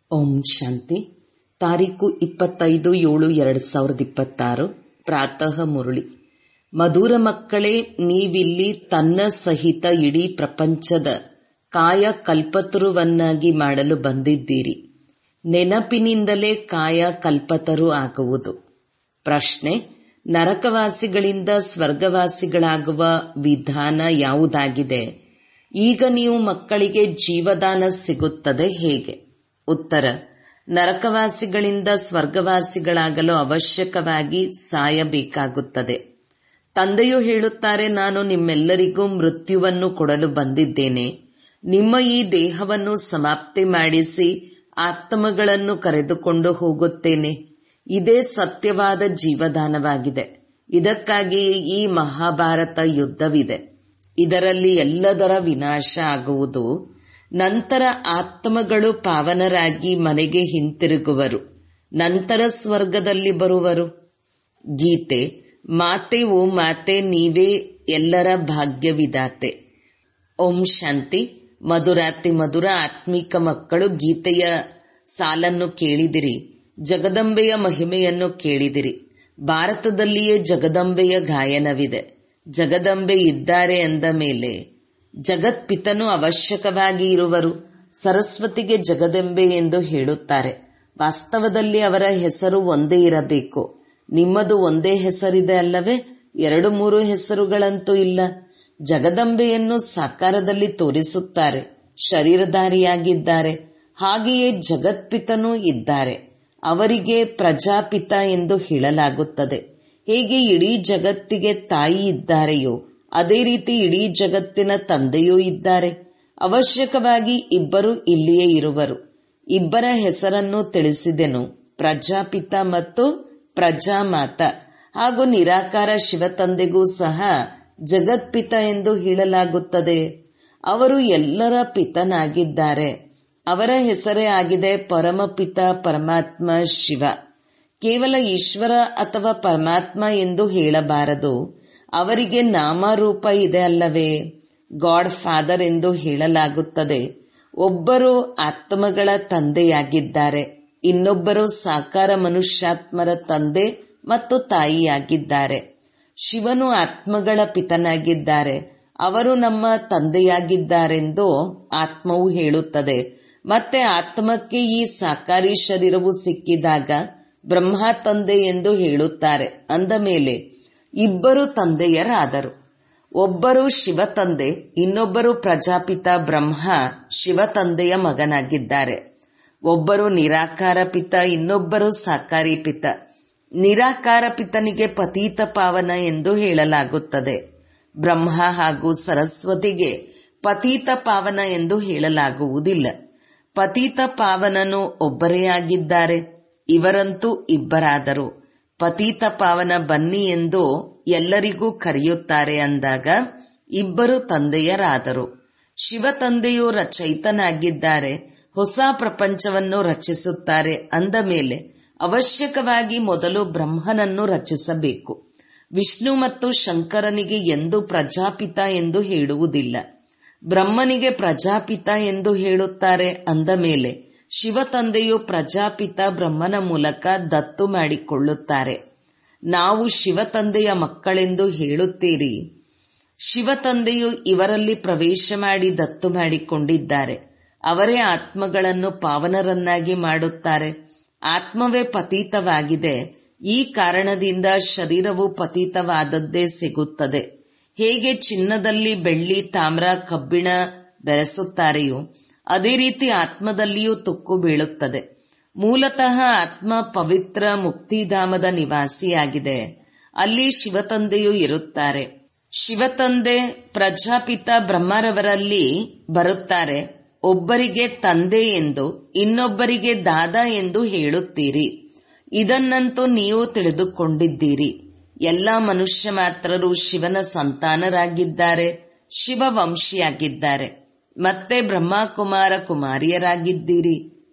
ಓಂ ಶಾಂತಿ ತಾರೀಕು ಇಪ್ಪತ್ತೈದು ಏಳು ಎರಡು ಸಾವಿರದ ಇಪ್ಪತ್ತಾರು ಪ್ರಾತಃ ಮುರಳಿ ಮಧುರ ಮಕ್ಕಳೇ ನೀವಿಲ್ಲಿ ತನ್ನ ಸಹಿತ ಇಡೀ ಪ್ರಪಂಚದ ಕಾಯ ಕಲ್ಪತರುವನ್ನಾಗಿ ಮಾಡಲು ಬಂದಿದ್ದೀರಿ ನೆನಪಿನಿಂದಲೇ ಕಾಯ ಕಲ್ಪತರು ಆಗುವುದು ಪ್ರಶ್ನೆ ನರಕವಾಸಿಗಳಿಂದ ಸ್ವರ್ಗವಾಸಿಗಳಾಗುವ ವಿಧಾನ ಯಾವುದಾಗಿದೆ ಈಗ ನೀವು ಮಕ್ಕಳಿಗೆ ಜೀವದಾನ ಸಿಗುತ್ತದೆ ಹೇಗೆ ಉತ್ತರ ನರಕವಾಸಿಗಳಿಂದ ಸ್ವರ್ಗವಾಸಿಗಳಾಗಲು ಅವಶ್ಯಕವಾಗಿ ಸಾಯಬೇಕಾಗುತ್ತದೆ ತಂದೆಯು ಹೇಳುತ್ತಾರೆ ನಾನು ನಿಮ್ಮೆಲ್ಲರಿಗೂ ಮೃತ್ಯುವನ್ನು ಕೊಡಲು ಬಂದಿದ್ದೇನೆ ನಿಮ್ಮ ಈ ದೇಹವನ್ನು ಸಮಾಪ್ತಿ ಮಾಡಿಸಿ ಆತ್ಮಗಳನ್ನು ಕರೆದುಕೊಂಡು ಹೋಗುತ್ತೇನೆ ಇದೇ ಸತ್ಯವಾದ ಜೀವದಾನವಾಗಿದೆ ಇದಕ್ಕಾಗಿ ಈ ಮಹಾಭಾರತ ಯುದ್ಧವಿದೆ ಇದರಲ್ಲಿ ಎಲ್ಲದರ ವಿನಾಶ ಆಗುವುದು ನಂತರ ಆತ್ಮಗಳು ಪಾವನರಾಗಿ ಮನೆಗೆ ಹಿಂತಿರುಗುವರು ನಂತರ ಸ್ವರ್ಗದಲ್ಲಿ ಬರುವರು ಗೀತೆ ಮಾತೆ ಓ ಮಾತೆ ನೀವೇ ಎಲ್ಲರ ಭಾಗ್ಯವಿದಾತೆ ಓಂ ಶಾಂತಿ ಮಧುರಾತಿ ಮಧುರ ಆತ್ಮಿಕ ಮಕ್ಕಳು ಗೀತೆಯ ಸಾಲನ್ನು ಕೇಳಿದಿರಿ ಜಗದಂಬೆಯ ಮಹಿಮೆಯನ್ನು ಕೇಳಿದಿರಿ ಭಾರತದಲ್ಲಿಯೇ ಜಗದಂಬೆಯ ಗಾಯನವಿದೆ ಜಗದಂಬೆ ಇದ್ದಾರೆ ಎಂದ ಮೇಲೆ ಜಗತ್ಪಿತನು ಅವಶ್ಯಕವಾಗಿ ಇರುವರು ಸರಸ್ವತಿಗೆ ಜಗದಂಬೆ ಎಂದು ಹೇಳುತ್ತಾರೆ ವಾಸ್ತವದಲ್ಲಿ ಅವರ ಹೆಸರು ಒಂದೇ ಇರಬೇಕು ನಿಮ್ಮದು ಒಂದೇ ಹೆಸರಿದೆ ಅಲ್ಲವೇ ಎರಡು ಮೂರು ಹೆಸರುಗಳಂತೂ ಇಲ್ಲ ಜಗದಂಬೆಯನ್ನು ಸಾಕಾರದಲ್ಲಿ ತೋರಿಸುತ್ತಾರೆ ಶರೀರಧಾರಿಯಾಗಿದ್ದಾರೆ ಹಾಗೆಯೇ ಜಗತ್ಪಿತನೂ ಇದ್ದಾರೆ ಅವರಿಗೆ ಪ್ರಜಾಪಿತ ಎಂದು ಹೇಳಲಾಗುತ್ತದೆ ಹೇಗೆ ಇಡೀ ಜಗತ್ತಿಗೆ ತಾಯಿ ಇದ್ದಾರೆಯೋ ಅದೇ ರೀತಿ ಇಡೀ ಜಗತ್ತಿನ ತಂದೆಯೂ ಇದ್ದಾರೆ ಅವಶ್ಯಕವಾಗಿ ಇಬ್ಬರು ಇಲ್ಲಿಯೇ ಇರುವರು ಇಬ್ಬರ ಹೆಸರನ್ನು ತಿಳಿಸಿದೆನು ಪ್ರಜಾಪಿತ ಮತ್ತು ಪ್ರಜಾಮಾತ ಹಾಗೂ ನಿರಾಕಾರ ಶಿವತಂದೆಗೂ ಸಹ ಜಗತ್ಪಿತ ಎಂದು ಹೇಳಲಾಗುತ್ತದೆ ಅವರು ಎಲ್ಲರ ಪಿತನಾಗಿದ್ದಾರೆ ಅವರ ಹೆಸರೇ ಆಗಿದೆ ಪರಮಪಿತ ಪರಮಾತ್ಮ ಶಿವ ಕೇವಲ ಈಶ್ವರ ಅಥವಾ ಪರಮಾತ್ಮ ಎಂದು ಹೇಳಬಾರದು ಅವರಿಗೆ ನಾಮರೂಪ ಇದೆ ಅಲ್ಲವೇ ಗಾಡ್ ಫಾದರ್ ಎಂದು ಹೇಳಲಾಗುತ್ತದೆ ಒಬ್ಬರು ಆತ್ಮಗಳ ತಂದೆಯಾಗಿದ್ದಾರೆ ಇನ್ನೊಬ್ಬರು ಸಾಕಾರ ಮನುಷ್ಯಾತ್ಮರ ತಂದೆ ಮತ್ತು ತಾಯಿಯಾಗಿದ್ದಾರೆ ಶಿವನು ಆತ್ಮಗಳ ಪಿತನಾಗಿದ್ದಾರೆ ಅವರು ನಮ್ಮ ತಂದೆಯಾಗಿದ್ದಾರೆಂದು ಆತ್ಮವು ಹೇಳುತ್ತದೆ ಮತ್ತೆ ಆತ್ಮಕ್ಕೆ ಈ ಸಾಕಾರಿ ಶರೀರವು ಸಿಕ್ಕಿದಾಗ ಬ್ರಹ್ಮ ತಂದೆ ಎಂದು ಹೇಳುತ್ತಾರೆ ಅಂದ ಮೇಲೆ ಇಬ್ಬರು ತಂದೆಯರಾದರು ಒಬ್ಬರು ಶಿವ ತಂದೆ ಇನ್ನೊಬ್ಬರು ಪ್ರಜಾಪಿತ ಬ್ರಹ್ಮ ಶಿವ ತಂದೆಯ ಮಗನಾಗಿದ್ದಾರೆ ಒಬ್ಬರು ನಿರಾಕಾರ ಪಿತ ಇನ್ನೊಬ್ಬರು ಸಾಕಾರಿ ಪಿತ ನಿರಾಕಾರ ಪಿತನಿಗೆ ಪತೀತ ಪಾವನ ಎಂದು ಹೇಳಲಾಗುತ್ತದೆ ಬ್ರಹ್ಮ ಹಾಗೂ ಸರಸ್ವತಿಗೆ ಪತೀತ ಪಾವನ ಎಂದು ಹೇಳಲಾಗುವುದಿಲ್ಲ ಪತೀತ ಪಾವನನು ಒಬ್ಬರೇ ಆಗಿದ್ದಾರೆ ಇವರಂತೂ ಇಬ್ಬರಾದರು ಪತೀತ ಪಾವನ ಬನ್ನಿ ಎಂದು ಎಲ್ಲರಿಗೂ ಕರೆಯುತ್ತಾರೆ ಅಂದಾಗ ಇಬ್ಬರು ತಂದೆಯರಾದರು ಶಿವ ತಂದೆಯು ರಚಯಿತನಾಗಿದ್ದಾರೆ ಹೊಸ ಪ್ರಪಂಚವನ್ನು ರಚಿಸುತ್ತಾರೆ ಅಂದ ಮೇಲೆ ಅವಶ್ಯಕವಾಗಿ ಮೊದಲು ಬ್ರಹ್ಮನನ್ನು ರಚಿಸಬೇಕು ವಿಷ್ಣು ಮತ್ತು ಶಂಕರನಿಗೆ ಎಂದು ಪ್ರಜಾಪಿತ ಎಂದು ಹೇಳುವುದಿಲ್ಲ ಬ್ರಹ್ಮನಿಗೆ ಪ್ರಜಾಪಿತ ಎಂದು ಹೇಳುತ್ತಾರೆ ಅಂದ ಮೇಲೆ ಶಿವ ತಂದೆಯು ಪ್ರಜಾಪಿತ ಬ್ರಹ್ಮನ ಮೂಲಕ ದತ್ತು ಮಾಡಿಕೊಳ್ಳುತ್ತಾರೆ ನಾವು ಶಿವ ತಂದೆಯ ಮಕ್ಕಳೆಂದು ಹೇಳುತ್ತೀರಿ ಶಿವ ತಂದೆಯು ಇವರಲ್ಲಿ ಪ್ರವೇಶ ಮಾಡಿ ದತ್ತು ಮಾಡಿಕೊಂಡಿದ್ದಾರೆ ಅವರೇ ಆತ್ಮಗಳನ್ನು ಪಾವನರನ್ನಾಗಿ ಮಾಡುತ್ತಾರೆ ಆತ್ಮವೇ ಪತೀತವಾಗಿದೆ ಈ ಕಾರಣದಿಂದ ಶರೀರವು ಪತೀತವಾದದ್ದೇ ಸಿಗುತ್ತದೆ ಹೇಗೆ ಚಿನ್ನದಲ್ಲಿ ಬೆಳ್ಳಿ ತಾಮ್ರ ಕಬ್ಬಿಣ ಬೆರೆಸುತ್ತಾರೆಯೋ ಅದೇ ರೀತಿ ಆತ್ಮದಲ್ಲಿಯೂ ತುಕ್ಕು ಬೀಳುತ್ತದೆ ಮೂಲತಃ ಆತ್ಮ ಪವಿತ್ರ ಮುಕ್ತಿಧಾಮದ ನಿವಾಸಿಯಾಗಿದೆ ಅಲ್ಲಿ ಶಿವತಂದೆಯೂ ಇರುತ್ತಾರೆ ಶಿವತಂದೆ ಪ್ರಜಾಪಿತ ಬ್ರಹ್ಮರವರಲ್ಲಿ ಬರುತ್ತಾರೆ ಒಬ್ಬರಿಗೆ ತಂದೆ ಎಂದು ಇನ್ನೊಬ್ಬರಿಗೆ ದಾದಾ ಎಂದು ಹೇಳುತ್ತೀರಿ ಇದನ್ನಂತೂ ನೀವು ತಿಳಿದುಕೊಂಡಿದ್ದೀರಿ ಎಲ್ಲ ಮನುಷ್ಯ ಮಾತ್ರರು ಶಿವನ ಸಂತಾನರಾಗಿದ್ದಾರೆ ಶಿವವಂಶಿಯಾಗಿದ್ದಾರೆ ಮತ್ತೆ ಬ್ರಹ್ಮಕುಮಾರ ಕುಮಾರಿಯರಾಗಿದ್ದೀರಿ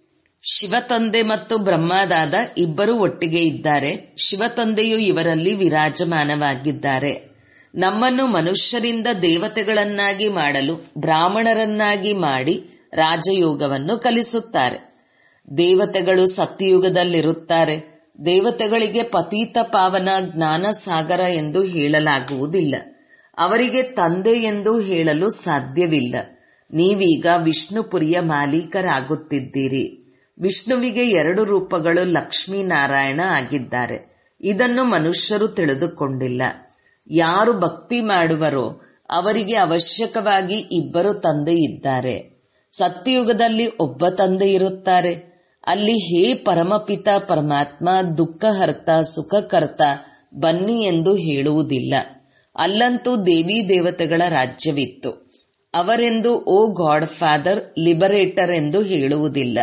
ಶಿವತಂದೆ ಮತ್ತು ಬ್ರಹ್ಮದಾದ ಇಬ್ಬರು ಒಟ್ಟಿಗೆ ಇದ್ದಾರೆ ಶಿವತಂದೆಯು ಇವರಲ್ಲಿ ವಿರಾಜಮಾನವಾಗಿದ್ದಾರೆ ನಮ್ಮನ್ನು ಮನುಷ್ಯರಿಂದ ದೇವತೆಗಳನ್ನಾಗಿ ಮಾಡಲು ಬ್ರಾಹ್ಮಣರನ್ನಾಗಿ ಮಾಡಿ ರಾಜಯೋಗವನ್ನು ಕಲಿಸುತ್ತಾರೆ ದೇವತೆಗಳು ಸತ್ಯಯುಗದಲ್ಲಿರುತ್ತಾರೆ ದೇವತೆಗಳಿಗೆ ಪತೀತ ಪಾವನ ಜ್ಞಾನ ಸಾಗರ ಎಂದು ಹೇಳಲಾಗುವುದಿಲ್ಲ ಅವರಿಗೆ ತಂದೆ ಎಂದು ಹೇಳಲು ಸಾಧ್ಯವಿಲ್ಲ ನೀವೀಗ ವಿಷ್ಣುಪುರಿಯ ಮಾಲೀಕರಾಗುತ್ತಿದ್ದೀರಿ ವಿಷ್ಣುವಿಗೆ ಎರಡು ರೂಪಗಳು ಲಕ್ಷ್ಮೀನಾರಾಯಣ ಆಗಿದ್ದಾರೆ ಇದನ್ನು ಮನುಷ್ಯರು ತಿಳಿದುಕೊಂಡಿಲ್ಲ ಯಾರು ಭಕ್ತಿ ಮಾಡುವರೋ ಅವರಿಗೆ ಅವಶ್ಯಕವಾಗಿ ಇಬ್ಬರು ತಂದೆ ಇದ್ದಾರೆ ಸತ್ಯಯುಗದಲ್ಲಿ ಒಬ್ಬ ತಂದೆ ಇರುತ್ತಾರೆ ಅಲ್ಲಿ ಹೇ ಪರಮಪಿತ ಪರಮಾತ್ಮ ದುಃಖಹರ್ತ ಸುಖಕರ್ತ ಬನ್ನಿ ಎಂದು ಹೇಳುವುದಿಲ್ಲ ಅಲ್ಲಂತೂ ದೇವಿ ದೇವತೆಗಳ ರಾಜ್ಯವಿತ್ತು ಅವರೆಂದು ಓ ಗಾಡ್ ಫಾದರ್ ಲಿಬರೇಟರ್ ಎಂದು ಹೇಳುವುದಿಲ್ಲ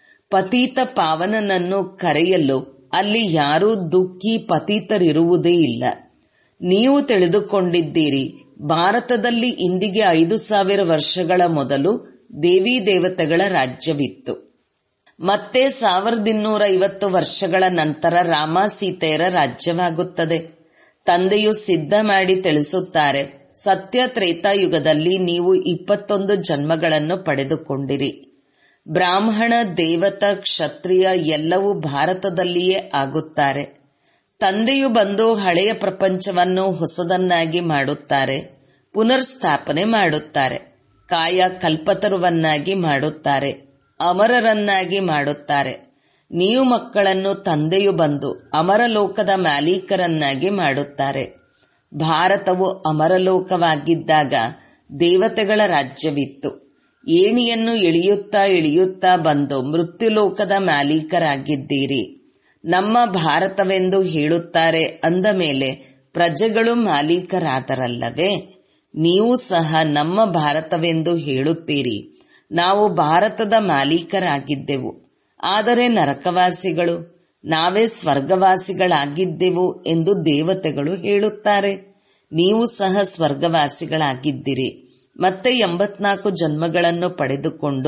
ಪತೀತ ಪಾವನನನ್ನು ಕರೆಯಲು ಅಲ್ಲಿ ಯಾರೂ ದುಃಖಿ ಪತೀತರಿರುವುದೇ ಇಲ್ಲ ನೀವು ತಿಳಿದುಕೊಂಡಿದ್ದೀರಿ ಭಾರತದಲ್ಲಿ ಇಂದಿಗೆ ಐದು ಸಾವಿರ ವರ್ಷಗಳ ಮೊದಲು ದೇವಿ ದೇವತೆಗಳ ರಾಜ್ಯವಿತ್ತು ಮತ್ತೆ ಸಾವಿರದ ಇನ್ನೂರ ಐವತ್ತು ವರ್ಷಗಳ ನಂತರ ರಾಮ ಸೀತೆಯರ ರಾಜ್ಯವಾಗುತ್ತದೆ ತಂದೆಯು ಸಿದ್ಧ ಮಾಡಿ ತಿಳಿಸುತ್ತಾರೆ ಸತ್ಯ ತ್ರೇತಾಯುಗದಲ್ಲಿ ನೀವು ಇಪ್ಪತ್ತೊಂದು ಜನ್ಮಗಳನ್ನು ಪಡೆದುಕೊಂಡಿರಿ ಬ್ರಾಹ್ಮಣ ದೇವತ ಕ್ಷತ್ರಿಯ ಎಲ್ಲವೂ ಭಾರತದಲ್ಲಿಯೇ ಆಗುತ್ತಾರೆ ತಂದೆಯು ಬಂದು ಹಳೆಯ ಪ್ರಪಂಚವನ್ನು ಹೊಸದನ್ನಾಗಿ ಮಾಡುತ್ತಾರೆ ಪುನರ್ಸ್ಥಾಪನೆ ಮಾಡುತ್ತಾರೆ ಕಾಯ ಕಲ್ಪತರುವನ್ನಾಗಿ ಮಾಡುತ್ತಾರೆ ಅಮರರನ್ನಾಗಿ ಮಾಡುತ್ತಾರೆ ನೀವು ಮಕ್ಕಳನ್ನು ತಂದೆಯು ಬಂದು ಅಮರಲೋಕದ ಮಾಲೀಕರನ್ನಾಗಿ ಮಾಡುತ್ತಾರೆ ಭಾರತವು ಅಮರಲೋಕವಾಗಿದ್ದಾಗ ದೇವತೆಗಳ ರಾಜ್ಯವಿತ್ತು ಏಣಿಯನ್ನು ಇಳಿಯುತ್ತಾ ಇಳಿಯುತ್ತಾ ಬಂದು ಮೃತ್ಯುಲೋಕದ ಮಾಲೀಕರಾಗಿದ್ದೀರಿ ನಮ್ಮ ಭಾರತವೆಂದು ಹೇಳುತ್ತಾರೆ ಅಂದ ಮೇಲೆ ಪ್ರಜೆಗಳು ಮಾಲೀಕರಾದರಲ್ಲವೇ ನೀವು ಸಹ ನಮ್ಮ ಭಾರತವೆಂದು ಹೇಳುತ್ತೀರಿ ನಾವು ಭಾರತದ ಮಾಲೀಕರಾಗಿದ್ದೆವು ಆದರೆ ನರಕವಾಸಿಗಳು ನಾವೇ ಸ್ವರ್ಗವಾಸಿಗಳಾಗಿದ್ದೆವು ಎಂದು ದೇವತೆಗಳು ಹೇಳುತ್ತಾರೆ ನೀವು ಸಹ ಸ್ವರ್ಗವಾಸಿಗಳಾಗಿದ್ದಿರಿ ಮತ್ತೆ ಎಂಬತ್ನಾಲ್ಕು ಜನ್ಮಗಳನ್ನು ಪಡೆದುಕೊಂಡು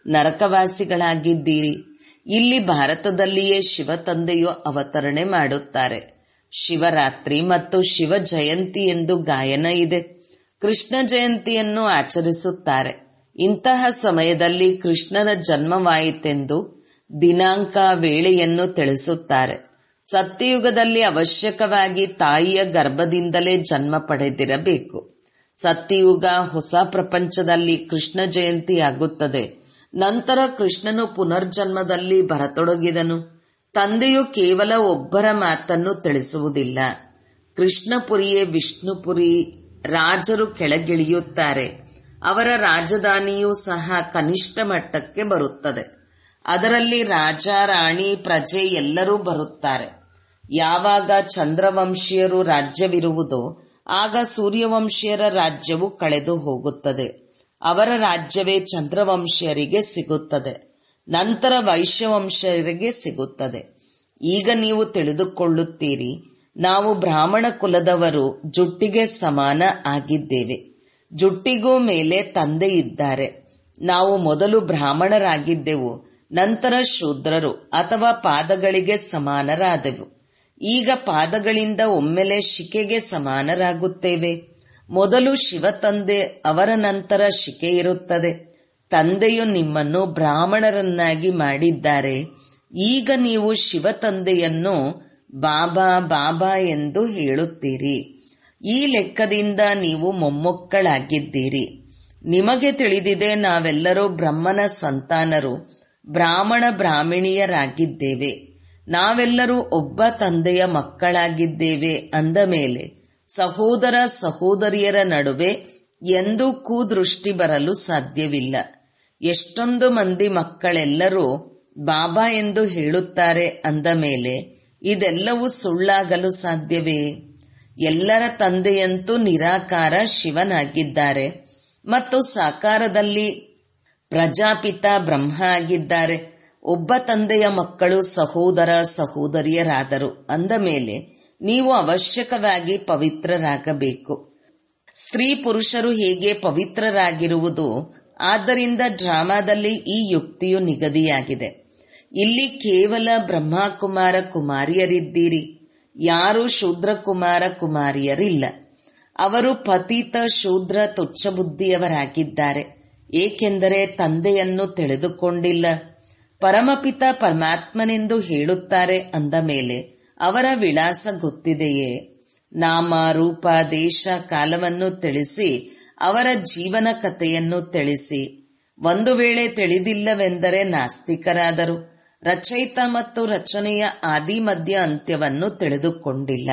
ನರಕವಾಸಿಗಳಾಗಿದ್ದೀರಿ ಇಲ್ಲಿ ಭಾರತದಲ್ಲಿಯೇ ಶಿವ ತಂದೆಯು ಅವತರಣೆ ಮಾಡುತ್ತಾರೆ ಶಿವರಾತ್ರಿ ಮತ್ತು ಶಿವ ಜಯಂತಿ ಎಂದು ಗಾಯನ ಇದೆ ಕೃಷ್ಣ ಜಯಂತಿಯನ್ನು ಆಚರಿಸುತ್ತಾರೆ ಇಂತಹ ಸಮಯದಲ್ಲಿ ಕೃಷ್ಣನ ಜನ್ಮವಾಯಿತೆಂದು ದಿನಾಂಕ ವೇಳೆಯನ್ನು ತಿಳಿಸುತ್ತಾರೆ ಸತ್ಯಯುಗದಲ್ಲಿ ಅವಶ್ಯಕವಾಗಿ ತಾಯಿಯ ಗರ್ಭದಿಂದಲೇ ಜನ್ಮ ಪಡೆದಿರಬೇಕು ಸತ್ಯಯುಗ ಹೊಸ ಪ್ರಪಂಚದಲ್ಲಿ ಕೃಷ್ಣ ಜಯಂತಿ ಆಗುತ್ತದೆ ನಂತರ ಕೃಷ್ಣನು ಪುನರ್ಜನ್ಮದಲ್ಲಿ ಬರತೊಡಗಿದನು ತಂದೆಯು ಕೇವಲ ಒಬ್ಬರ ಮಾತನ್ನು ತಿಳಿಸುವುದಿಲ್ಲ ಕೃಷ್ಣಪುರಿಯೇ ವಿಷ್ಣುಪುರಿ ರಾಜರು ಕೆಳಗಿಳಿಯುತ್ತಾರೆ ಅವರ ರಾಜಧಾನಿಯೂ ಸಹ ಕನಿಷ್ಠ ಮಟ್ಟಕ್ಕೆ ಬರುತ್ತದೆ ಅದರಲ್ಲಿ ರಾಜ ರಾಣಿ ಪ್ರಜೆ ಎಲ್ಲರೂ ಬರುತ್ತಾರೆ ಯಾವಾಗ ಚಂದ್ರವಂಶೀಯರು ರಾಜ್ಯವಿರುವುದೋ ಆಗ ಸೂರ್ಯವಂಶೀಯರ ರಾಜ್ಯವು ಕಳೆದು ಹೋಗುತ್ತದೆ ಅವರ ರಾಜ್ಯವೇ ಚಂದ್ರವಂಶೀಯರಿಗೆ ಸಿಗುತ್ತದೆ ನಂತರ ವೈಶ್ಯವಂಶೀಯರಿಗೆ ಸಿಗುತ್ತದೆ ಈಗ ನೀವು ತಿಳಿದುಕೊಳ್ಳುತ್ತೀರಿ ನಾವು ಬ್ರಾಹ್ಮಣ ಕುಲದವರು ಜುಟ್ಟಿಗೆ ಸಮಾನ ಆಗಿದ್ದೇವೆ ಜುಟ್ಟಿಗೂ ಮೇಲೆ ತಂದೆ ಇದ್ದಾರೆ ನಾವು ಮೊದಲು ಬ್ರಾಹ್ಮಣರಾಗಿದ್ದೆವು ನಂತರ ಶೂದ್ರರು ಅಥವಾ ಪಾದಗಳಿಗೆ ಸಮಾನರಾದೆವು ಈಗ ಪಾದಗಳಿಂದ ಒಮ್ಮೆಲೆ ಶಿಕೆಗೆ ಸಮಾನರಾಗುತ್ತೇವೆ ಮೊದಲು ಶಿವ ತಂದೆ ಅವರ ನಂತರ ಶಿಕೆ ಇರುತ್ತದೆ ತಂದೆಯು ನಿಮ್ಮನ್ನು ಬ್ರಾಹ್ಮಣರನ್ನಾಗಿ ಮಾಡಿದ್ದಾರೆ ಈಗ ನೀವು ಶಿವ ತಂದೆಯನ್ನು ಬಾಬಾ ಬಾಬಾ ಎಂದು ಹೇಳುತ್ತೀರಿ ಈ ಲೆಕ್ಕದಿಂದ ನೀವು ಮೊಮ್ಮಕ್ಕಳಾಗಿದ್ದೀರಿ ನಿಮಗೆ ತಿಳಿದಿದೆ ನಾವೆಲ್ಲರೂ ಬ್ರಹ್ಮನ ಸಂತಾನರು ಬ್ರಾಹ್ಮಣ ಬ್ರಾಹ್ಮಣಿಯರಾಗಿದ್ದೇವೆ ನಾವೆಲ್ಲರೂ ಒಬ್ಬ ತಂದೆಯ ಮಕ್ಕಳಾಗಿದ್ದೇವೆ ಅಂದ ಮೇಲೆ ಸಹೋದರ ಸಹೋದರಿಯರ ನಡುವೆ ಎಂದೂ ಕೂದೃಷ್ಟಿ ಬರಲು ಸಾಧ್ಯವಿಲ್ಲ ಎಷ್ಟೊಂದು ಮಂದಿ ಮಕ್ಕಳೆಲ್ಲರೂ ಬಾಬಾ ಎಂದು ಹೇಳುತ್ತಾರೆ ಅಂದ ಮೇಲೆ ಇದೆಲ್ಲವೂ ಸುಳ್ಳಾಗಲು ಸಾಧ್ಯವೇ ಎಲ್ಲರ ತಂದೆಯಂತೂ ನಿರಾಕಾರ ಶಿವನಾಗಿದ್ದಾರೆ ಮತ್ತು ಸಾಕಾರದಲ್ಲಿ ಪ್ರಜಾಪಿತ ಬ್ರಹ್ಮ ಆಗಿದ್ದಾರೆ ಒಬ್ಬ ತಂದೆಯ ಮಕ್ಕಳು ಸಹೋದರ ಸಹೋದರಿಯರಾದರು ಅಂದ ಮೇಲೆ ನೀವು ಅವಶ್ಯಕವಾಗಿ ಪವಿತ್ರರಾಗಬೇಕು ಸ್ತ್ರೀ ಪುರುಷರು ಹೇಗೆ ಪವಿತ್ರರಾಗಿರುವುದು ಆದ್ದರಿಂದ ಡ್ರಾಮಾದಲ್ಲಿ ಈ ಯುಕ್ತಿಯು ನಿಗದಿಯಾಗಿದೆ ಇಲ್ಲಿ ಕೇವಲ ಬ್ರಹ್ಮಕುಮಾರ ಕುಮಾರಿಯರಿದ್ದೀರಿ ಯಾರು ಶೂದ್ರ ಕುಮಾರ ಕುಮಾರಿಯರಿಲ್ಲ ಅವರು ಪತೀತ ಶೂದ್ರ ತುಚ್ಛ ಬುದ್ಧಿಯವರಾಗಿದ್ದಾರೆ ಏಕೆಂದರೆ ತಂದೆಯನ್ನು ತಿಳಿದುಕೊಂಡಿಲ್ಲ ಪರಮಪಿತ ಪರಮಾತ್ಮನೆಂದು ಹೇಳುತ್ತಾರೆ ಅಂದ ಮೇಲೆ ಅವರ ವಿಳಾಸ ಗೊತ್ತಿದೆಯೇ ನಾಮ ರೂಪ ದೇಶ ಕಾಲವನ್ನು ತಿಳಿಸಿ ಅವರ ಜೀವನ ಕಥೆಯನ್ನು ತಿಳಿಸಿ ಒಂದು ವೇಳೆ ತಿಳಿದಿಲ್ಲವೆಂದರೆ ನಾಸ್ತಿಕರಾದರು ರಚಯಿತ ಮತ್ತು ರಚನೆಯ ಆದಿ ಮಧ್ಯ ಅಂತ್ಯವನ್ನು ತಿಳಿದುಕೊಂಡಿಲ್ಲ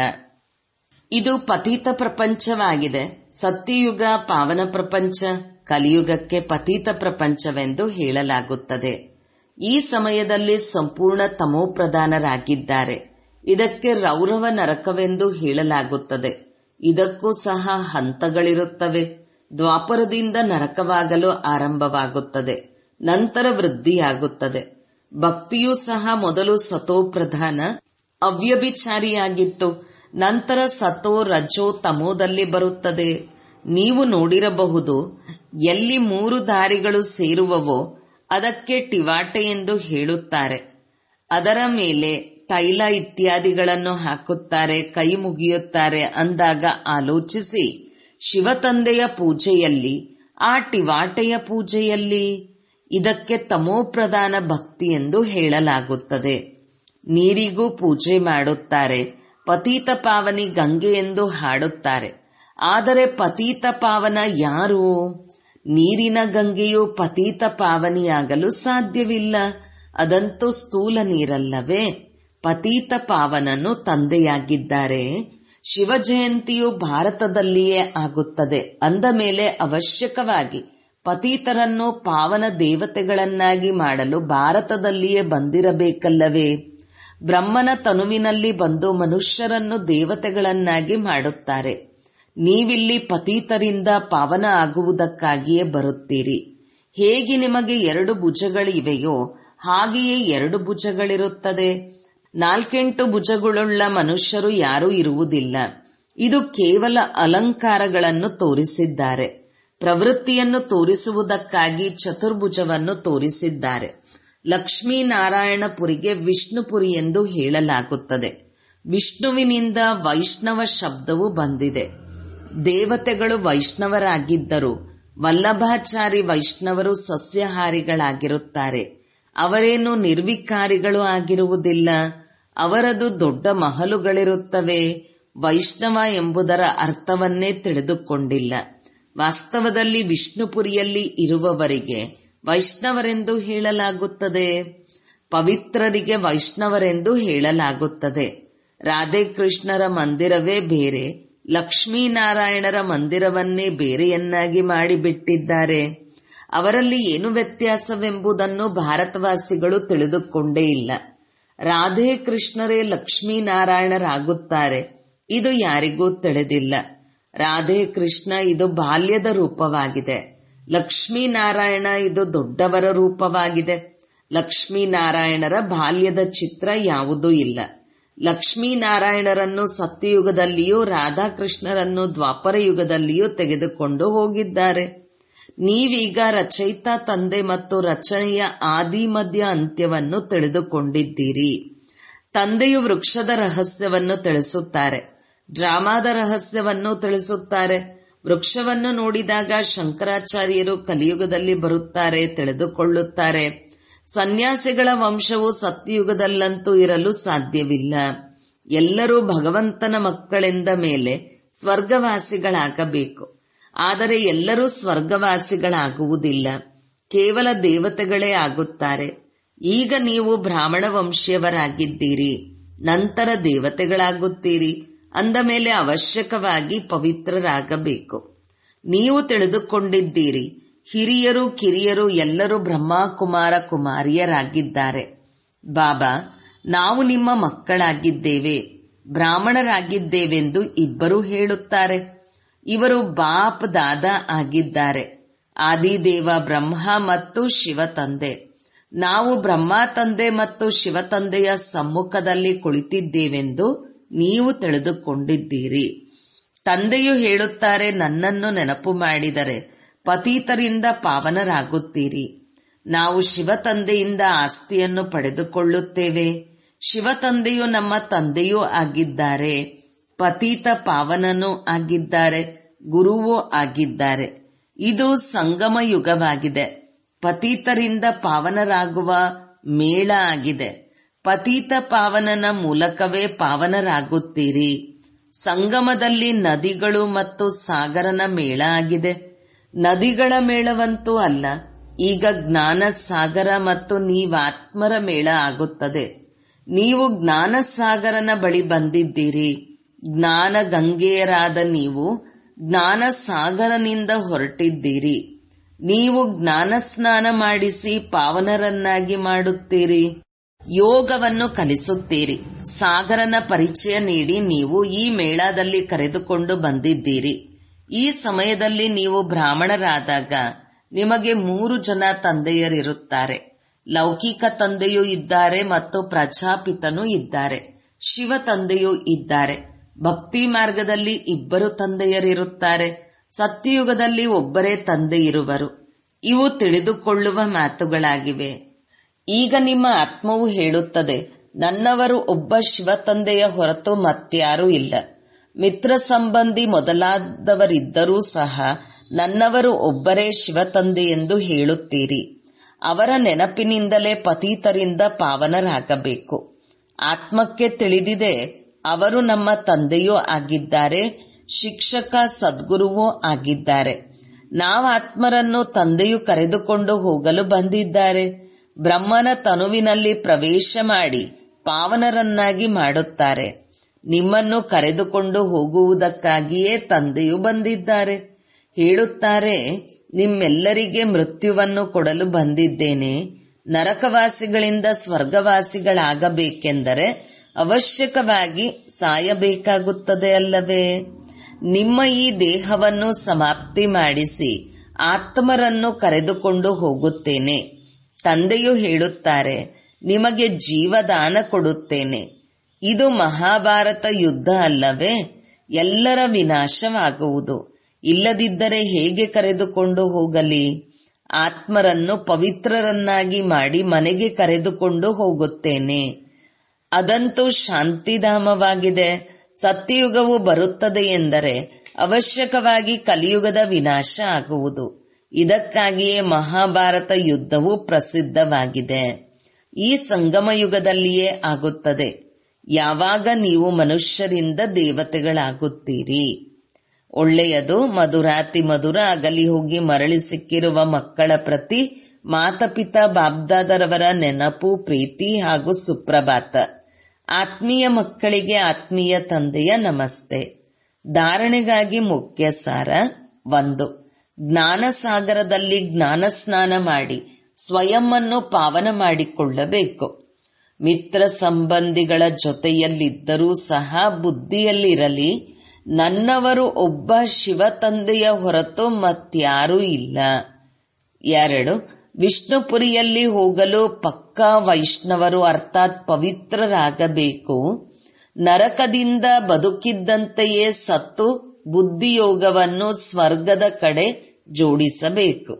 ಇದು ಪತೀತ ಪ್ರಪಂಚವಾಗಿದೆ ಸತ್ಯಯುಗ ಪಾವನ ಪ್ರಪಂಚ ಕಲಿಯುಗಕ್ಕೆ ಪತೀತ ಪ್ರಪಂಚವೆಂದು ಹೇಳಲಾಗುತ್ತದೆ ಈ ಸಮಯದಲ್ಲಿ ಸಂಪೂರ್ಣ ತಮೋಪ್ರಧಾನರಾಗಿದ್ದಾರೆ ಇದಕ್ಕೆ ರೌರವ ನರಕವೆಂದು ಹೇಳಲಾಗುತ್ತದೆ ಇದಕ್ಕೂ ಸಹ ಹಂತಗಳಿರುತ್ತವೆ ದ್ವಾಪರದಿಂದ ನರಕವಾಗಲು ಆರಂಭವಾಗುತ್ತದೆ ನಂತರ ವೃದ್ಧಿಯಾಗುತ್ತದೆ ಭಕ್ತಿಯೂ ಸಹ ಮೊದಲು ಸತೋಪ್ರಧಾನ ಅವ್ಯಭಿಚಾರಿಯಾಗಿತ್ತು ನಂತರ ಸತೋ ರಜೋ ತಮೋದಲ್ಲಿ ಬರುತ್ತದೆ ನೀವು ನೋಡಿರಬಹುದು ಎಲ್ಲಿ ಮೂರು ದಾರಿಗಳು ಸೇರುವವೋ ಅದಕ್ಕೆ ಟಿವಾಟೆ ಎಂದು ಹೇಳುತ್ತಾರೆ ಅದರ ಮೇಲೆ ತೈಲ ಇತ್ಯಾದಿಗಳನ್ನು ಹಾಕುತ್ತಾರೆ ಕೈ ಮುಗಿಯುತ್ತಾರೆ ಅಂದಾಗ ಆಲೋಚಿಸಿ ಶಿವತಂದೆಯ ಪೂಜೆಯಲ್ಲಿ ಆ ಟಿವಾಟೆಯ ಪೂಜೆಯಲ್ಲಿ ಇದಕ್ಕೆ ತಮೋಪ್ರಧಾನ ಭಕ್ತಿ ಎಂದು ಹೇಳಲಾಗುತ್ತದೆ ನೀರಿಗೂ ಪೂಜೆ ಮಾಡುತ್ತಾರೆ ಪತೀತ ಪಾವನಿ ಗಂಗೆ ಎಂದು ಹಾಡುತ್ತಾರೆ ಆದರೆ ಪತೀತ ಪಾವನ ಯಾರು ನೀರಿನ ಗಂಗೆಯು ಪತೀತ ಪಾವನಿಯಾಗಲು ಸಾಧ್ಯವಿಲ್ಲ ಅದಂತೂ ಸ್ಥೂಲ ನೀರಲ್ಲವೇ ಪತೀತ ಪಾವನನು ತಂದೆಯಾಗಿದ್ದಾರೆ ಶಿವ ಜಯಂತಿಯು ಭಾರತದಲ್ಲಿಯೇ ಆಗುತ್ತದೆ ಅಂದ ಮೇಲೆ ಅವಶ್ಯಕವಾಗಿ ಪತೀತರನ್ನು ಪಾವನ ದೇವತೆಗಳನ್ನಾಗಿ ಮಾಡಲು ಭಾರತದಲ್ಲಿಯೇ ಬಂದಿರಬೇಕಲ್ಲವೇ ಬ್ರಹ್ಮನ ತನುವಿನಲ್ಲಿ ಬಂದು ಮನುಷ್ಯರನ್ನು ದೇವತೆಗಳನ್ನಾಗಿ ಮಾಡುತ್ತಾರೆ ನೀವಿಲ್ಲಿ ಪತೀತರಿಂದ ಪಾವನ ಆಗುವುದಕ್ಕಾಗಿಯೇ ಬರುತ್ತೀರಿ ಹೇಗೆ ನಿಮಗೆ ಎರಡು ಭುಜಗಳಿವೆಯೋ ಹಾಗೆಯೇ ಎರಡು ಭುಜಗಳಿರುತ್ತದೆ ನಾಲ್ಕೆಂಟು ಭುಜಗಳುಳ್ಳ ಮನುಷ್ಯರು ಯಾರೂ ಇರುವುದಿಲ್ಲ ಇದು ಕೇವಲ ಅಲಂಕಾರಗಳನ್ನು ತೋರಿಸಿದ್ದಾರೆ ಪ್ರವೃತ್ತಿಯನ್ನು ತೋರಿಸುವುದಕ್ಕಾಗಿ ಚತುರ್ಭುಜವನ್ನು ತೋರಿಸಿದ್ದಾರೆ ಲಕ್ಷ್ಮೀನಾರಾಯಣಪುರಿಗೆ ವಿಷ್ಣುಪುರಿ ಎಂದು ಹೇಳಲಾಗುತ್ತದೆ ವಿಷ್ಣುವಿನಿಂದ ವೈಷ್ಣವ ಶಬ್ದವು ಬಂದಿದೆ ದೇವತೆಗಳು ವೈಷ್ಣವರಾಗಿದ್ದರು ವಲ್ಲಭಾಚಾರಿ ವೈಷ್ಣವರು ಸಸ್ಯಹಾರಿಗಳಾಗಿರುತ್ತಾರೆ ಅವರೇನು ನಿರ್ವಿಕಾರಿಗಳು ಆಗಿರುವುದಿಲ್ಲ ಅವರದು ದೊಡ್ಡ ಮಹಲುಗಳಿರುತ್ತವೆ ವೈಷ್ಣವ ಎಂಬುದರ ಅರ್ಥವನ್ನೇ ತಿಳಿದುಕೊಂಡಿಲ್ಲ ವಾಸ್ತವದಲ್ಲಿ ವಿಷ್ಣುಪುರಿಯಲ್ಲಿ ಇರುವವರಿಗೆ ವೈಷ್ಣವರೆಂದು ಹೇಳಲಾಗುತ್ತದೆ ಪವಿತ್ರರಿಗೆ ವೈಷ್ಣವರೆಂದು ಹೇಳಲಾಗುತ್ತದೆ ರಾಧೇಕೃಷ್ಣರ ಮಂದಿರವೇ ಬೇರೆ ಲಕ್ಷ್ಮೀನಾರಾಯಣರ ಮಂದಿರವನ್ನೇ ಬೇರೆಯನ್ನಾಗಿ ಮಾಡಿಬಿಟ್ಟಿದ್ದಾರೆ ಅವರಲ್ಲಿ ಏನು ವ್ಯತ್ಯಾಸವೆಂಬುದನ್ನು ಭಾರತವಾಸಿಗಳು ತಿಳಿದುಕೊಂಡೇ ಇಲ್ಲ ರಾಧೆ ಕೃಷ್ಣರೇ ಲಕ್ಷ್ಮೀನಾರಾಯಣರಾಗುತ್ತಾರೆ ಇದು ಯಾರಿಗೂ ತಿಳಿದಿಲ್ಲ ರಾಧೆ ಕೃಷ್ಣ ಇದು ಬಾಲ್ಯದ ರೂಪವಾಗಿದೆ ಲಕ್ಷ್ಮೀನಾರಾಯಣ ಇದು ದೊಡ್ಡವರ ರೂಪವಾಗಿದೆ ಲಕ್ಷ್ಮೀನಾರಾಯಣರ ಬಾಲ್ಯದ ಚಿತ್ರ ಯಾವುದೂ ಇಲ್ಲ ಲಕ್ಷ್ಮೀನಾರಾಯಣರನ್ನು ಸತ್ಯಯುಗದಲ್ಲಿಯೂ ರಾಧಾಕೃಷ್ಣರನ್ನು ದ್ವಾಪರ ಯುಗದಲ್ಲಿಯೂ ತೆಗೆದುಕೊಂಡು ಹೋಗಿದ್ದಾರೆ ನೀವೀಗ ರಚಯಿತ ತಂದೆ ಮತ್ತು ರಚನೆಯ ಆದಿ ಮಧ್ಯ ಅಂತ್ಯವನ್ನು ತಿಳಿದುಕೊಂಡಿದ್ದೀರಿ ತಂದೆಯು ವೃಕ್ಷದ ರಹಸ್ಯವನ್ನು ತಿಳಿಸುತ್ತಾರೆ ಡ್ರಾಮಾದ ರಹಸ್ಯವನ್ನು ತಿಳಿಸುತ್ತಾರೆ ವೃಕ್ಷವನ್ನು ನೋಡಿದಾಗ ಶಂಕರಾಚಾರ್ಯರು ಕಲಿಯುಗದಲ್ಲಿ ಬರುತ್ತಾರೆ ತಿಳಿದುಕೊಳ್ಳುತ್ತಾರೆ ಸನ್ಯಾಸಿಗಳ ವಂಶವು ಸತ್ಯಯುಗದಲ್ಲಂತೂ ಇರಲು ಸಾಧ್ಯವಿಲ್ಲ ಎಲ್ಲರೂ ಭಗವಂತನ ಮಕ್ಕಳೆಂದ ಮೇಲೆ ಸ್ವರ್ಗವಾಸಿಗಳಾಗಬೇಕು ಆದರೆ ಎಲ್ಲರೂ ಸ್ವರ್ಗವಾಸಿಗಳಾಗುವುದಿಲ್ಲ ಕೇವಲ ದೇವತೆಗಳೇ ಆಗುತ್ತಾರೆ ಈಗ ನೀವು ಬ್ರಾಹ್ಮಣ ವಂಶೀಯವರಾಗಿದ್ದೀರಿ ನಂತರ ದೇವತೆಗಳಾಗುತ್ತೀರಿ ಅಂದ ಮೇಲೆ ಅವಶ್ಯಕವಾಗಿ ಪವಿತ್ರರಾಗಬೇಕು ನೀವು ತಿಳಿದುಕೊಂಡಿದ್ದೀರಿ ಹಿರಿಯರು ಕಿರಿಯರು ಎಲ್ಲರೂ ಬ್ರಹ್ಮಕುಮಾರ ಕುಮಾರಿಯರಾಗಿದ್ದಾರೆ ಬಾಬಾ ನಾವು ನಿಮ್ಮ ಮಕ್ಕಳಾಗಿದ್ದೇವೆ ಬ್ರಾಹ್ಮಣರಾಗಿದ್ದೇವೆಂದು ಇಬ್ಬರೂ ಹೇಳುತ್ತಾರೆ ಇವರು ಬಾಪ್ ದಾದ ಆಗಿದ್ದಾರೆ ಆದಿದೇವ ಬ್ರಹ್ಮ ಮತ್ತು ಶಿವ ತಂದೆ ನಾವು ಬ್ರಹ್ಮ ತಂದೆ ಮತ್ತು ಶಿವ ತಂದೆಯ ಸಮ್ಮುಖದಲ್ಲಿ ಕುಳಿತಿದ್ದೇವೆಂದು ನೀವು ತಿಳಿದುಕೊಂಡಿದ್ದೀರಿ ತಂದೆಯು ಹೇಳುತ್ತಾರೆ ನನ್ನನ್ನು ನೆನಪು ಮಾಡಿದರೆ ಪತೀತರಿಂದ ಪಾವನರಾಗುತ್ತೀರಿ ನಾವು ಶಿವ ತಂದೆಯಿಂದ ಆಸ್ತಿಯನ್ನು ಪಡೆದುಕೊಳ್ಳುತ್ತೇವೆ ಶಿವ ತಂದೆಯು ನಮ್ಮ ತಂದೆಯೂ ಆಗಿದ್ದಾರೆ ಪತೀತ ಪಾವನನೂ ಆಗಿದ್ದಾರೆ ಗುರುವೂ ಆಗಿದ್ದಾರೆ ಇದು ಸಂಗಮ ಯುಗವಾಗಿದೆ ಪತೀತರಿಂದ ಪಾವನರಾಗುವ ಮೇಳ ಆಗಿದೆ ಪತೀತ ಪಾವನನ ಮೂಲಕವೇ ಪಾವನರಾಗುತ್ತೀರಿ ಸಂಗಮದಲ್ಲಿ ನದಿಗಳು ಮತ್ತು ಸಾಗರನ ಮೇಳ ಆಗಿದೆ ನದಿಗಳ ಮೇಳವಂತೂ ಅಲ್ಲ ಈಗ ಜ್ಞಾನ ಸಾಗರ ಮತ್ತು ನೀವಾತ್ಮರ ಮೇಳ ಆಗುತ್ತದೆ ನೀವು ಜ್ಞಾನ ಸಾಗರನ ಬಳಿ ಬಂದಿದ್ದೀರಿ ಜ್ಞಾನ ಗಂಗೆಯರಾದ ನೀವು ಜ್ಞಾನ ಸಾಗರನಿಂದ ಹೊರಟಿದ್ದೀರಿ ನೀವು ಜ್ಞಾನ ಸ್ನಾನ ಮಾಡಿಸಿ ಪಾವನರನ್ನಾಗಿ ಮಾಡುತ್ತೀರಿ ಯೋಗವನ್ನು ಕಲಿಸುತ್ತೀರಿ ಸಾಗರನ ಪರಿಚಯ ನೀಡಿ ನೀವು ಈ ಮೇಳದಲ್ಲಿ ಕರೆದುಕೊಂಡು ಬಂದಿದ್ದೀರಿ ಈ ಸಮಯದಲ್ಲಿ ನೀವು ಬ್ರಾಹ್ಮಣರಾದಾಗ ನಿಮಗೆ ಮೂರು ಜನ ತಂದೆಯರಿರುತ್ತಾರೆ ಲೌಕಿಕ ತಂದೆಯೂ ಇದ್ದಾರೆ ಮತ್ತು ಪ್ರಜಾಪಿತನೂ ಇದ್ದಾರೆ ಶಿವ ತಂದೆಯೂ ಇದ್ದಾರೆ ಭಕ್ತಿ ಮಾರ್ಗದಲ್ಲಿ ಇಬ್ಬರು ತಂದೆಯರಿರುತ್ತಾರೆ ಸತ್ಯಯುಗದಲ್ಲಿ ಒಬ್ಬರೇ ತಂದೆ ಇರುವರು ಇವು ತಿಳಿದುಕೊಳ್ಳುವ ಮಾತುಗಳಾಗಿವೆ ಈಗ ನಿಮ್ಮ ಆತ್ಮವು ಹೇಳುತ್ತದೆ ನನ್ನವರು ಒಬ್ಬ ಶಿವ ತಂದೆಯ ಹೊರತು ಮತ್ಯಾರೂ ಇಲ್ಲ ಮಿತ್ರ ಸಂಬಂಧಿ ಮೊದಲಾದವರಿದ್ದರೂ ಸಹ ನನ್ನವರು ಒಬ್ಬರೇ ಶಿವ ತಂದೆ ಎಂದು ಹೇಳುತ್ತೀರಿ ಅವರ ನೆನಪಿನಿಂದಲೇ ಪತೀತರಿಂದ ಪಾವನರಾಗಬೇಕು ಆತ್ಮಕ್ಕೆ ತಿಳಿದಿದೆ ಅವರು ನಮ್ಮ ತಂದೆಯೂ ಆಗಿದ್ದಾರೆ ಶಿಕ್ಷಕ ಸದ್ಗುರುವೂ ಆಗಿದ್ದಾರೆ ನಾವಾತ್ಮರನ್ನು ತಂದೆಯು ಕರೆದುಕೊಂಡು ಹೋಗಲು ಬಂದಿದ್ದಾರೆ ಬ್ರಹ್ಮನ ತನುವಿನಲ್ಲಿ ಪ್ರವೇಶ ಮಾಡಿ ಪಾವನರನ್ನಾಗಿ ಮಾಡುತ್ತಾರೆ ನಿಮ್ಮನ್ನು ಕರೆದುಕೊಂಡು ಹೋಗುವುದಕ್ಕಾಗಿಯೇ ತಂದೆಯು ಬಂದಿದ್ದಾರೆ ಹೇಳುತ್ತಾರೆ ನಿಮ್ಮೆಲ್ಲರಿಗೆ ಮೃತ್ಯುವನ್ನು ಕೊಡಲು ಬಂದಿದ್ದೇನೆ ನರಕವಾಸಿಗಳಿಂದ ಸ್ವರ್ಗವಾಸಿಗಳಾಗಬೇಕೆಂದರೆ ಅವಶ್ಯಕವಾಗಿ ಸಾಯಬೇಕಾಗುತ್ತದೆ ಅಲ್ಲವೇ ನಿಮ್ಮ ಈ ದೇಹವನ್ನು ಸಮಾಪ್ತಿ ಮಾಡಿಸಿ ಆತ್ಮರನ್ನು ಕರೆದುಕೊಂಡು ಹೋಗುತ್ತೇನೆ ತಂದೆಯು ಹೇಳುತ್ತಾರೆ ನಿಮಗೆ ಜೀವದಾನ ಕೊಡುತ್ತೇನೆ ಇದು ಮಹಾಭಾರತ ಯುದ್ಧ ಅಲ್ಲವೇ ಎಲ್ಲರ ವಿನಾಶವಾಗುವುದು ಇಲ್ಲದಿದ್ದರೆ ಹೇಗೆ ಕರೆದುಕೊಂಡು ಹೋಗಲಿ ಆತ್ಮರನ್ನು ಪವಿತ್ರರನ್ನಾಗಿ ಮಾಡಿ ಮನೆಗೆ ಕರೆದುಕೊಂಡು ಹೋಗುತ್ತೇನೆ ಅದಂತೂ ಶಾಂತಿಧಾಮವಾಗಿದೆ ಸತ್ಯಯುಗವು ಬರುತ್ತದೆ ಎಂದರೆ ಅವಶ್ಯಕವಾಗಿ ಕಲಿಯುಗದ ವಿನಾಶ ಆಗುವುದು ಇದಕ್ಕಾಗಿಯೇ ಮಹಾಭಾರತ ಯುದ್ಧವು ಪ್ರಸಿದ್ಧವಾಗಿದೆ ಈ ಸಂಗಮ ಯುಗದಲ್ಲಿಯೇ ಆಗುತ್ತದೆ ಯಾವಾಗ ನೀವು ಮನುಷ್ಯರಿಂದ ದೇವತೆಗಳಾಗುತ್ತೀರಿ ಒಳ್ಳೆಯದು ಮಧುರಾತಿ ಮಧುರ ಅಗಲಿ ಹೋಗಿ ಮರಳಿ ಸಿಕ್ಕಿರುವ ಮಕ್ಕಳ ಪ್ರತಿ ಮಾತಪಿತಾ ಬಾಬ್ದಾದರವರ ನೆನಪು ಪ್ರೀತಿ ಹಾಗೂ ಸುಪ್ರಭಾತ ಆತ್ಮೀಯ ಮಕ್ಕಳಿಗೆ ಆತ್ಮೀಯ ತಂದೆಯ ನಮಸ್ತೆ ಧಾರಣೆಗಾಗಿ ಮುಖ್ಯ ಸಾರ ಒಂದು ಜ್ಞಾನ ಸಾಗರದಲ್ಲಿ ಜ್ಞಾನ ಸ್ನಾನ ಮಾಡಿ ಸ್ವಯಂವನ್ನು ಪಾವನ ಮಾಡಿಕೊಳ್ಳಬೇಕು ಮಿತ್ರ ಸಂಬಂಧಿಗಳ ಜೊತೆಯಲ್ಲಿದ್ದರೂ ಸಹ ಬುದ್ಧಿಯಲ್ಲಿರಲಿ ನನ್ನವರು ಒಬ್ಬ ಶಿವ ತಂದೆಯ ಹೊರತು ಮತ್ಯಾರೂ ಇಲ್ಲ ಎರಡು ವಿಷ್ಣುಪುರಿಯಲ್ಲಿ ಹೋಗಲು ಪಕ್ಕಾ ವೈಷ್ಣವರು ಅರ್ಥಾತ್ ಪವಿತ್ರರಾಗಬೇಕು ನರಕದಿಂದ ಬದುಕಿದ್ದಂತೆಯೇ ಸತ್ತು ಬುದ್ಧಿಯೋಗವನ್ನು ಸ್ವರ್ಗದ ಕಡೆ ಜೋಡಿಸಬೇಕು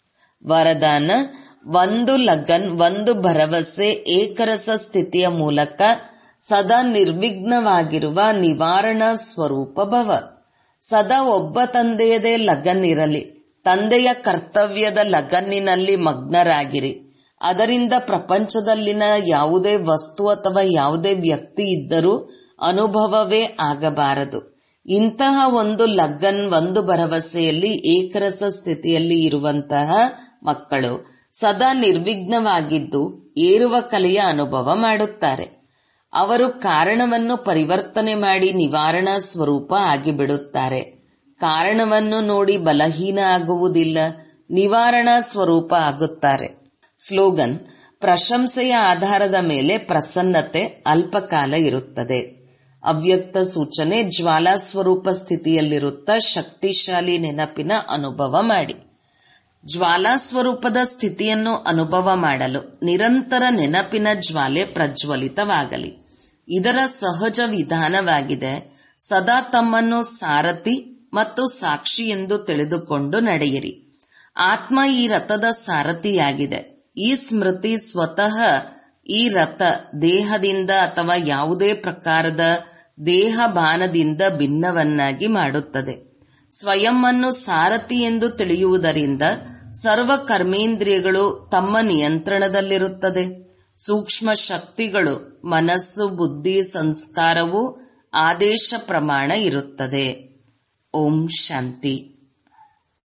ವರದಾನ ಒಂದು ಲಗನ್ ಒಂದು ಭರವಸೆ ಏಕರಸ ಸ್ಥಿತಿಯ ಮೂಲಕ ಸದಾ ನಿರ್ವಿಘ್ನವಾಗಿರುವ ನಿವಾರಣ ಸ್ವರೂಪ ಭವ ಸದಾ ಒಬ್ಬ ತಂದೆಯದೇ ಲಗನ್ ಇರಲಿ ತಂದೆಯ ಕರ್ತವ್ಯದ ಲಗನ್ನಿನಲ್ಲಿ ಮಗ್ನರಾಗಿರಿ ಅದರಿಂದ ಪ್ರಪಂಚದಲ್ಲಿನ ಯಾವುದೇ ವಸ್ತು ಅಥವಾ ಯಾವುದೇ ವ್ಯಕ್ತಿ ಇದ್ದರೂ ಅನುಭವವೇ ಆಗಬಾರದು ಇಂತಹ ಒಂದು ಲಗನ್ ಒಂದು ಭರವಸೆಯಲ್ಲಿ ಏಕರಸ ಸ್ಥಿತಿಯಲ್ಲಿ ಇರುವಂತಹ ಮಕ್ಕಳು ಸದಾ ನಿರ್ವಿಘ್ನವಾಗಿದ್ದು ಏರುವ ಕಲೆಯ ಅನುಭವ ಮಾಡುತ್ತಾರೆ ಅವರು ಕಾರಣವನ್ನು ಪರಿವರ್ತನೆ ಮಾಡಿ ನಿವಾರಣಾ ಸ್ವರೂಪ ಆಗಿಬಿಡುತ್ತಾರೆ ಕಾರಣವನ್ನು ನೋಡಿ ಬಲಹೀನ ಆಗುವುದಿಲ್ಲ ನಿವಾರಣಾ ಸ್ವರೂಪ ಆಗುತ್ತಾರೆ ಸ್ಲೋಗನ್ ಪ್ರಶಂಸೆಯ ಆಧಾರದ ಮೇಲೆ ಪ್ರಸನ್ನತೆ ಅಲ್ಪಕಾಲ ಇರುತ್ತದೆ ಅವ್ಯಕ್ತ ಸೂಚನೆ ಜ್ವಾಲಾ ಸ್ವರೂಪ ಸ್ಥಿತಿಯಲ್ಲಿರುತ್ತ ಶಕ್ತಿಶಾಲಿ ನೆನಪಿನ ಅನುಭವ ಮಾಡಿ ಜ್ವಾಲಾ ಸ್ವರೂಪದ ಸ್ಥಿತಿಯನ್ನು ಅನುಭವ ಮಾಡಲು ನಿರಂತರ ನೆನಪಿನ ಜ್ವಾಲೆ ಪ್ರಜ್ವಲಿತವಾಗಲಿ ಇದರ ಸಹಜ ವಿಧಾನವಾಗಿದೆ ಸದಾ ತಮ್ಮನ್ನು ಸಾರಥಿ ಮತ್ತು ಸಾಕ್ಷಿ ಎಂದು ತಿಳಿದುಕೊಂಡು ನಡೆಯಿರಿ ಆತ್ಮ ಈ ರಥದ ಸಾರಥಿಯಾಗಿದೆ ಈ ಸ್ಮೃತಿ ಸ್ವತಃ ಈ ರಥ ದೇಹದಿಂದ ಅಥವಾ ಯಾವುದೇ ಪ್ರಕಾರದ ದೇಹ ಬಾನದಿಂದ ಭಿನ್ನವನ್ನಾಗಿ ಮಾಡುತ್ತದೆ ಸ್ವಯಂವನ್ನು ಸಾರಥಿ ಎಂದು ತಿಳಿಯುವುದರಿಂದ ಸರ್ವ ಕರ್ಮೇಂದ್ರಿಯಗಳು ತಮ್ಮ ನಿಯಂತ್ರಣದಲ್ಲಿರುತ್ತದೆ ಸೂಕ್ಷ್ಮ ಶಕ್ತಿಗಳು ಮನಸ್ಸು ಬುದ್ಧಿ ಸಂಸ್ಕಾರವು ಆದೇಶ ಪ್ರಮಾಣ ಇರುತ್ತದೆ ಓಂ ಶಾಂತಿ